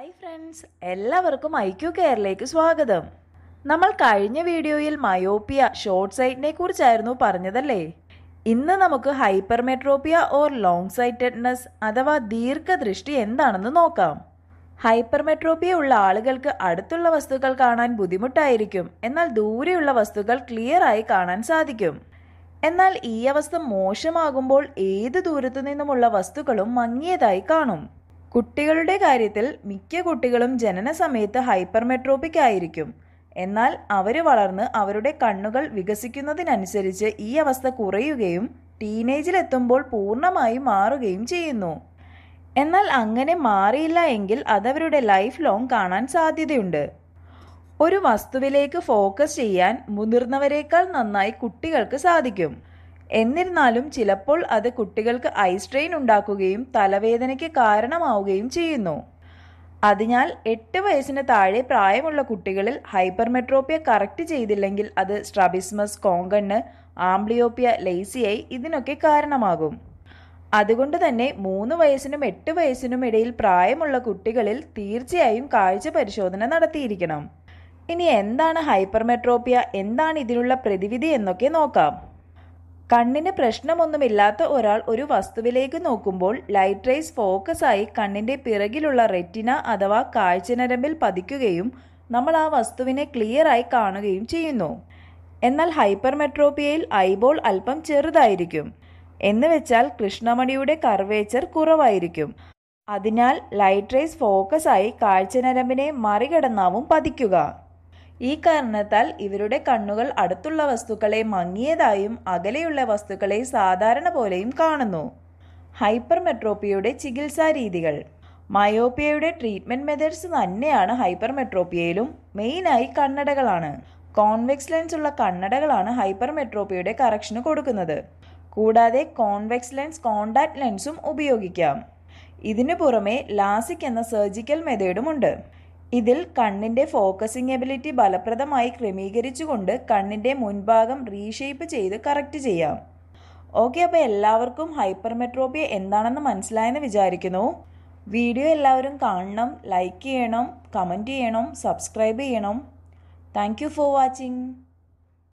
hi friends എല്ലാവർക്കും IQ കെയറിലേക്ക് സ്വാഗതം നമ്മൾ കഴിഞ്ഞ വീഡിയോയിൽ മയോപ്പിയ ഷോർട്ട് സൈറ്റിനെ കുറിച്ചായിരുന്നു പറഞ്ഞതല്ലേ ഇന്ന് നമുക്ക് ഹൈപ്പർമെട്രോപ്പിയ ഓർ ലോങ് സൈറ്റഡ്നെസ് അഥവാ ദീർഘദൃഷ്ടി എന്താണെന്ന് നോക്കാം ഹൈപ്പർമെട്രോപ്പിയ ഉള്ള ആളുകൾക്ക് അടുത്തുള്ള വസ്തുക്കൾ കാണാൻ ബുദ്ധിമുട്ടായിരിക്കും എന്നാൽ ദൂരെയുള്ള വസ്തുക്കൾ ക്ലിയർ ആയി കാണാൻ സാധിക്കും എന്നാൽ ഈ അവസ്ഥ മോശമാകുമ്പോൾ ഏത് ദൂരത്തു നിന്നുമുള്ള വസ്തുക്കളും മങ്ങിയതായി കാണും കുട്ടികളുടെ കാര്യത്തിൽ മിക്ക കുട്ടികളും ജനന സമയത്ത് ഹൈപ്പർമെട്രോപ്പിക് ആയിരിക്കും എന്നാൽ അവർ വളർന്ന് അവരുടെ കണ്ണുകൾ വികസിക്കുന്നതിനനുസരിച്ച് ഈ അവസ്ഥ കുറയുകയും ടീനേജിലെത്തുമ്പോൾ പൂർണ്ണമായും മാറുകയും ചെയ്യുന്നു എന്നാൽ അങ്ങനെ മാറിയില്ല എങ്കിൽ അതവരുടെ ലൈഫ് ലോങ് കാണാൻ സാധ്യതയുണ്ട് ഒരു വസ്തുവിലേക്ക് ഫോക്കസ് ചെയ്യാൻ മുതിർന്നവരെക്കാൾ നന്നായി കുട്ടികൾക്ക് സാധിക്കും എന്നിരുന്നാലും ചിലപ്പോൾ അത് കുട്ടികൾക്ക് ഐ സ്ട്രെയിൻ ഉണ്ടാക്കുകയും തലവേദനയ്ക്ക് കാരണമാവുകയും ചെയ്യുന്നു അതിനാൽ എട്ട് വയസ്സിന് താഴെ പ്രായമുള്ള കുട്ടികളിൽ ഹൈപ്പർമെട്രോപ്പിയ കറക്റ്റ് ചെയ്തില്ലെങ്കിൽ അത് സ്ട്രബിസ്മസ് കോങ്കണ്ണ് ആംബ്ലിയോപ്പിയ ലേസിയായി ഇതിനൊക്കെ കാരണമാകും അതുകൊണ്ട് തന്നെ മൂന്ന് വയസ്സിനും എട്ട് വയസ്സിനും ഇടയിൽ പ്രായമുള്ള കുട്ടികളിൽ തീർച്ചയായും കാഴ്ച പരിശോധന നടത്തിയിരിക്കണം ഇനി എന്താണ് ഹൈപ്പർമെട്രോപ്പിയ എന്താണ് ഇതിനുള്ള പ്രതിവിധി എന്നൊക്കെ നോക്കാം കണ്ണിന് പ്രശ്നമൊന്നുമില്ലാത്ത ഒരാൾ ഒരു വസ്തുവിലേക്ക് നോക്കുമ്പോൾ ലൈറ്റ് റേസ് ഫോക്കസ് ആയി കണ്ണിന്റെ പിറകിലുള്ള റെറ്റിന അഥവാ കാഴ്ചനരമ്പിൽ പതിക്കുകയും നമ്മൾ ആ വസ്തുവിനെ ക്ലിയർ ആയി കാണുകയും ചെയ്യുന്നു എന്നാൽ ഹൈപ്പർമെട്രോപ്പിയയിൽ ഐബോൾ അല്പം ചെറുതായിരിക്കും എന്ന് വെച്ചാൽ കൃഷ്ണമണിയുടെ കർവേച്ചർ കുറവായിരിക്കും അതിനാൽ ലൈറ്റ് റേസ് ഫോക്കസ് ആയി കാഴ്ചനരമ്പിനെ മറികടന്നാവും പതിക്കുക ഈ കാരണത്താൽ ഇവരുടെ കണ്ണുകൾ അടുത്തുള്ള വസ്തുക്കളെ മങ്ങിയതായും അകലെയുള്ള വസ്തുക്കളെ സാധാരണ പോലെയും കാണുന്നു ഹൈപ്പർമെട്രോപ്പിയയുടെ ചികിത്സാ രീതികൾ മയോപ്പിയയുടെ ട്രീറ്റ്മെന്റ് മെത്തേഡ്സ് തന്നെയാണ് ഹൈപ്പർമെട്രോപ്പിയയിലും മെയിനായി കണ്ണടകളാണ് കോൺവെക്സ് ലെൻസ് ഉള്ള കണ്ണടകളാണ് ഹൈപ്പർമെട്രോപ്പിയയുടെ കറക്ഷന് കൊടുക്കുന്നത് കൂടാതെ കോൺവെക്സ് ലെൻസ് കോണ്ടാക്ട് ലെൻസും ഉപയോഗിക്കാം ഇതിനു പുറമെ ലാസിക് എന്ന സർജിക്കൽ മെത്തേഡും ഉണ്ട് ഇതിൽ കണ്ണിന്റെ ഫോക്കസിംഗ് എബിലിറ്റി ഫലപ്രദമായി ക്രമീകരിച്ചുകൊണ്ട് കണ്ണിന്റെ മുൻഭാഗം റീഷേപ്പ് ചെയ്ത് കറക്റ്റ് ചെയ്യാം ഓക്കെ അപ്പോൾ എല്ലാവർക്കും ഹൈപ്പർമെട്രോപ്പിയ എന്താണെന്ന് മനസ്സിലായെന്ന് വിചാരിക്കുന്നു വീഡിയോ എല്ലാവരും കാണണം ലൈക്ക് ചെയ്യണം കമൻറ്റ് ചെയ്യണം സബ്സ്ക്രൈബ് ചെയ്യണം താങ്ക് യു ഫോർ വാച്ചിങ്